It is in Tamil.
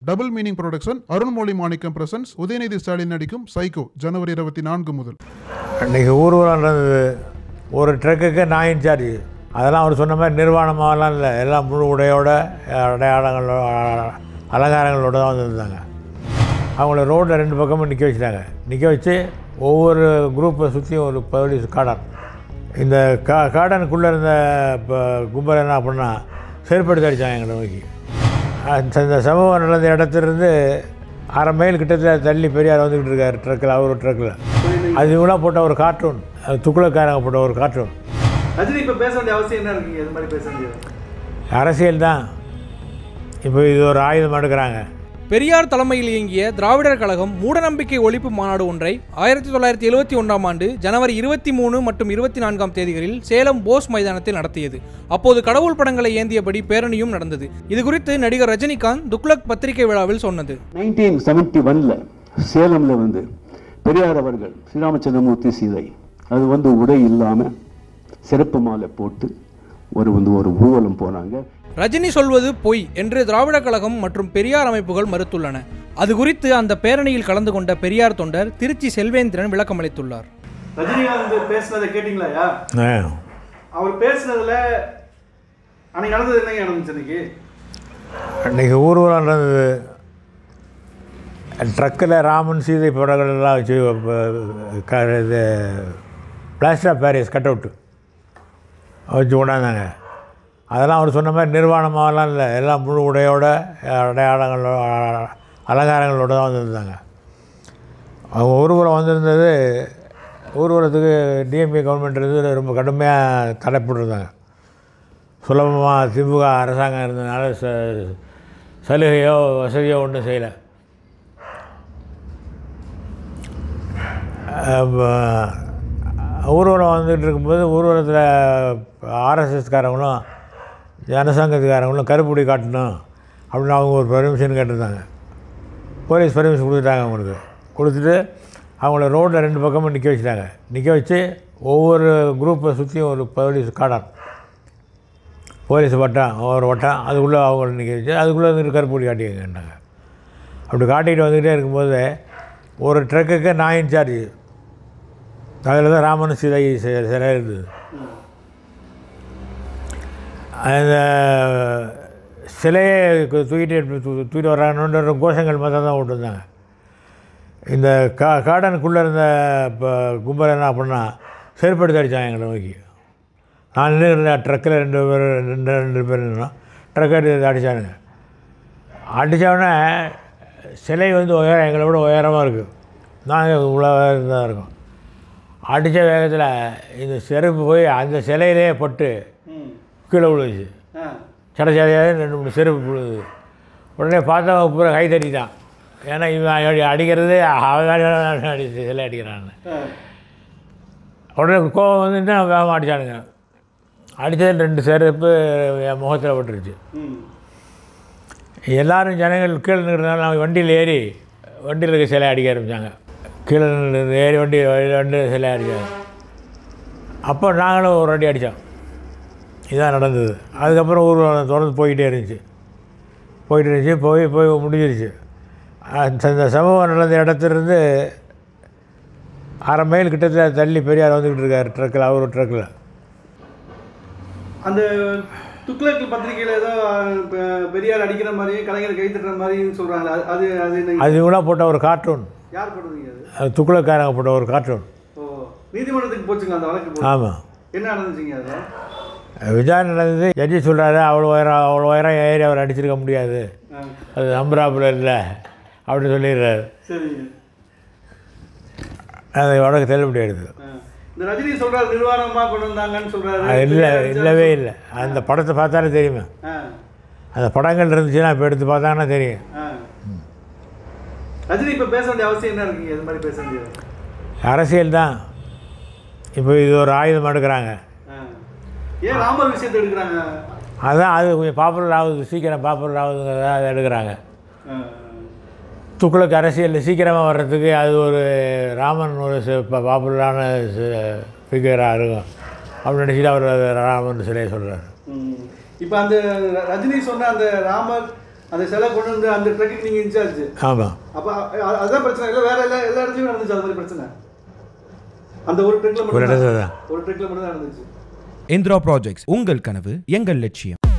Double meaning production Arunmozhi Manickam presents Udhayanidhi Stalin நடிக்கும் சைக்கோ ஜனவரி இருபத்தி நான்கு முதல் அன்றைக்கி ஊர்வலம் நடந்தது ஒரு ட்ரக்குக்கு நான் இன்சார்ஜ் அதெல்லாம் அவர் சொன்ன மாதிரி நிர்வாணமாகலாம் இல்லை எல்லாம் முழு உடையோட அடையாளங்களோட அலங்காரங்களோட தான் வந்திருந்தாங்க அவங்கள ரோட்டில் ரெண்டு பக்கமும் நிற்க வச்சுட்டாங்க நிற்க வச்சு ஒவ்வொரு குரூப்பை சுற்றியும் ஒரு போலீஸ் கார்டன் இந்த கா கார்டனுக்குள்ளே இருந்த இப்போ கும்பல் என்ன அப்படின்னா செருப்படுத்தி அடித்தாங்க எங்களை நோக்கி அந்த இந்த சம்பவம் நடந்த இடத்துலேருந்து அரை மைல் கிட்டத்தில் தள்ளி பெரியார் வந்துக்கிட்டு இருக்கார் ட்ரக்கில் அவர் ட்ரக்கில் அது இவங்களாம் போட்ட ஒரு கார்ட்டூன் அது துக்குளக்காரங்க போட்ட ஒரு கார்ட்டூன் ரஜினி இப்ப பேச வேண்டிய அவசியம் என்ன இருக்குங்க இது மாதிரி பேச வேண்டியது அரசியல் தான் இப்போ இது ஒரு ஆயுதம் எடுக்கிறாங்க பெரியார் தலைமையில் இயங்கிய திராவிடர் கழகம் மூடநம்பிக்கை ஒழிப்பு மாநாடு ஒன்றை ஆயிரத்தி தொள்ளாயிரத்தி எழுபத்தி ஒன்றாம் ஆண்டு ஜனவரி இருபத்தி மூணு மற்றும் இருபத்தி நான்காம் தேதிகளில் சேலம் போஸ் மைதானத்தில் நடத்தியது அப்போது கடவுள் படங்களை ஏந்தியபடி பேரணியும் நடந்தது இது குறித்து நடிகர் ரஜினிகாந்த் துக்ளக் பத்திரிகை விழாவில் சொன்னது நைன்டீன் செவன்டி ஒன்ல சேலம்ல வந்து பெரியார் அவர்கள் ஸ்ரீராமச்சந்திரமூர்த்தி சீதை அது வந்து உடை இல்லாம சிறப்பு மாலை போட்டு ஒரு வந்து ஒரு ஊர்வலம் போனாங்க ரஜினி சொல்வது பொய் என்று திராவிடர் கழகம் மற்றும் பெரியார் அமைப்புகள் மறுத்துள்ளன அது குறித்து அந்த பேரணியில் கலந்து கொண்ட பெரியார் தொண்டர் திருச்சி செல்வேந்திரன் விளக்கமளித்துள்ளார் ரஜினிகாந்த் பேசுனதை கேட்டீங்களா ஆ. அவர் பேசுனதுல அன்னைக்கு நடந்தது என்னங்க நடந்துச்சு அன்னைக்கு அன்றைக்கி ஊர்வலம் நடந்தது ட்ரக்கில் ராமன் சீதை படங்கள் எல்லாம் வச்சு ப- க- இது plaster of Paris cut out வச்சு கொண்டாந்தாங்க அதெல்லாம் அவர் சொன்ன மாதிரி நிர்வாணமாகலாம் இல்லை எல்லாம் முழு உடையோட அடையாளங்களோட அலங்காரங்களோட தான் வந்திருந்தாங்க அவங்க ஊர்வலம் வந்திருந்தது ஊர்வலத்துக்கு டிஎம்கே கவர்மெண்ட் இருந்து ரொம்ப கடுமையாக தடை போட்டிருந்தாங்க சுலபமாக திமுக அரசாங்கம் இருந்ததுனால ச சலுகையோ வசதியோ ஒன்றும் செய்யலை ஊர்வலம் வந்துட்டு இருக்கும்போது ஊர்வலத்தில் ஆர்எஸ்எஸ்காரங்களும் ஜனசங்கத்துக்காரங்களும் கருப்புடி காட்டணும் அப்படின்னு அவங்க ஒரு பெர்மிஷன் கேட்டிருந்தாங்க போலீஸ் பெர்மிஷன் கொடுத்துட்டாங்க அவங்களுக்கு கொடுத்துட்டு அவங்கள ரோட்டில் ரெண்டு பக்கமும் நிற்க வச்சுட்டாங்க நிற்க வச்சு ஒவ்வொரு குரூப்பை சுற்றியும் ஒரு போலீஸ் கார்டன் போலீஸ் வட்டம் ஒவ்வொரு வட்டம் அதுக்குள்ளே அவங்க நிற்க வச்சு அதுக்குள்ளே வந்து கருப்பூடி காட்டிக்கங்கன்னாங்க அப்படி காட்டிகிட்டு வந்துக்கிட்டே இருக்கும்போது ஒரு ட்ரக்குக்கு நான் இன்சார்ஜ் அதில் தான் ராமன் சிலை சி- சிலை இருந்தது அந்த சிலையை கு- தூக்கிட்டு எடுத்து தூ- தூக்கிட்டு வர்றாங்கன்னு கோஷங்கள் மொத்தம் தான் விட்டுருந்தாங்க இந்த கா கார்டனுக்குள்ளே இருந்த இப்போ கும்பல் என்ன அப்படின்னா செருப்படுத்தி அடித்தாங்க எங்களை நோக்கி நான் நின்று இருந்தேன் ட்ரக்கில் ரெண்டு பேர் ரெண்டு ரெண்டு பேர் நின்றோம் ட்ரக் எடுத்து அடித்தானுங்க அடித்தவொடனே சிலை வந்து உயரம் எங்களை விட உயரமாக இருக்குது நாங்கள் இவ்வளோ உயரம் தான் இருக்கோம் அடித்த வேகத்தில் இந்த செருப்பு போய் அந்த சிலையிலே பட்டு ம் கீழே விழுந்துச்சு ஆ சட சடையாக ரெண்டு மூணு செருப்பு விழுது உடனே பார்த்தவன் பூரா கை தட்டிட்டான் ஏன்னா இவன் அடி- அடிக்கிறது அவன் அடி சிலை அடிக்கிறான்னு ஆ உடனே கோவம் வந்துட்டு அவன் வேகமாக அடித்தானுங்க அடித்தது ரெண்டு செருப்பு என் முகத்தில் விட்டுருச்சு ம் எல்லாரும் ஜனங்கள் கீழே நிற்கிறதுனால நாங்கள் வண்டியில் ஏறி வண்டியில் இருக்க சிலை அடிக்க ஆரம்பித்தாங்க கீழே நின்று ஏறி வண்டி வண்டி சிலை அடித்தாங்க அப்போ நாங்களும் ஒரு அடி அடித்தோம் இதான் நடந்தது அதுக்கப்புறம் ஊர்வலம் தொடர்ந்து போய்கிட்டே இருந்துச்சு போயிட்டு இருந்துச்சு போய் போய் முடிஞ்சிருச்சு அந்த இந்த சம்பவம் நடந்த இடத்துலேருந்து அரை மைல் கிட்டத்தில் தள்ளி பெரியார் வந்துக்கிட்டு இருக்கார் ட்ரக்கில் அவர் ட்ரக்கில் அந்த துக்ளக் பத்திரிகையில ஏதோ பெ- பெரியார் அடிக்கிற மாதிரி கலைஞர் கை தட்டுற மாதிரி சொல்றாங்க அது அது அது என்ன அது இவங்களாம் போட்ட ஒரு கார்ட்டூன் யார் போடுறீங்க அது அது துக்குளக்காரங்க போட்ட ஒரு கார்ட்டூன் ஓ நீதிமன்றத்துக்கு போச்சுங்க அந்த வழக்கு போச்சு. ஆமாம் என்ன நடந்துச்சுங்க அதில் விசாரணை நடந்தது ஜட்ஜி சொல்கிறாரு அவ்வளோ உயரம் அவ்வளோ உயரம் ஏறி அவர் அடிச்சிருக்க முடியாது அது நம்புறாப்புல இல்லை அப்படின்னு சொல்லிடுறாரு சரிங்க அது வழக்கு தள்ளுபடி ஆயிடுது ஆ. இந்த ரஜினி சொல்றாரு நிர்வாணமா கொண்டு வந்தாங்கன்னு சொல்றாரு அது இல்லை இல்லவே இல்லை அந்த படத்தை பார்த்தாலே தெரியுமே ஆ, அந்த படங்கள் இருந்துச்சுன்னா இப்போ எடுத்து பார்த்தாங்கன்னா தெரியும் ஆ. ரஜினி இப்ப பேச வேண்டிய அவசியம் என்ன இருக்குங்க இது மாதிரி பேச வேண்டியது அரசியல் தான் இப்போ இது ஒரு ஆயுதம் எடுக்கிறாங்க ஆ. ஏன் ராமர் விஷயத்தை எடுக்கிறாங்க அதான் அது கொஞ்சம் பாப்புலர் ஆகுது சீக்கிரம் பாப்புலர் ஆகுதுங்கிறத அதை எடுக்கிறாங்க ஆ. துக்குளுக்கு அரசியலில் சீக்கிரமாக வர்றதுக்கு அது ஒரு ராமன் ஒரு பாப்புலரான ஃபிகராக இருக்கும் அப்படின்னு நினச்சிட்டு அவர் அது ராமன் சிலையை சொல்கிறார் ம். இப்ப அந்த ரஜினி சொன்ன அந்த ராமர் அந்த சிலை கொண்டு வந்து அந்த ட்ரக்குக்கு நீங்க இன்சார்ஜ் ஆமாம் அப்ப அ- அதுதான் பிரச்சனை இல்ல வேற எல்லா எல்லா இடத்துலயும் நடந்துச்சு அது மாதிரி பிரச்சனை அந்த ஒரு ட்ரக்ல ஒரு மட்டும் இடத்துல தான் ஒரு ட்ரக்ல மட்டும் தான் நடந்துச்சு இந்திரா ப்ராஜெக்ட்ஸ் உங்கள் கனவு எங்கள் லட்சியம்